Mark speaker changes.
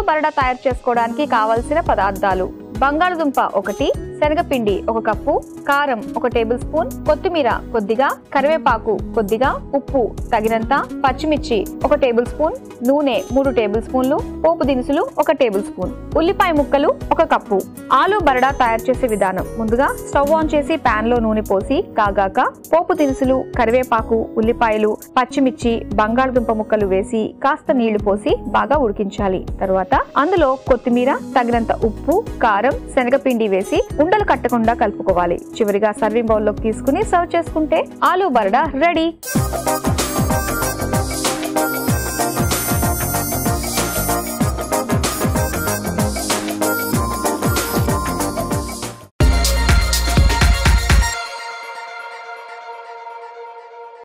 Speaker 1: బరడా తయారు చేసుకోవడానికి కావలసిన పదార్థాలు బంగాళదుంప ఒకటి శనగపిండి ఒక కప్పు కారం ఒక టేబుల్ స్పూన్ కొత్తిమీర కొద్దిగా కరివేపాకు కొద్దిగా ఉప్పు తగినంత పచ్చిమిర్చి ఒక టేబుల్ స్పూన్ నూనె మూడు టేబుల్ స్పూన్లు పోపు దినుసులు ఒక టేబుల్ స్పూన్ ఉల్లిపాయ ముక్కలు ఒక కప్పు ఆలు బరడా తయారు చేసే విధానం ముందుగా స్టవ్ ఆన్ చేసి పాన్ లో నూనె పోసి కాగాక పోపు దినుసులు కరివేపాకు ఉల్లిపాయలు పచ్చిమిర్చి బంగాళదుంప ముక్కలు వేసి కాస్త నీళ్లు పోసి బాగా ఉడికించాలి తరువాత అందులో కొత్తిమీర తగినంత ఉప్పు కారం శనగపిండి వేసి ఉండలు కట్టకుండా కలుపుకోవాలి చివరిగా సర్వింగ్ బౌల్లోకి తీసుకుని సర్వ్ చేసుకుంటే ఆలు బరడా రెడీ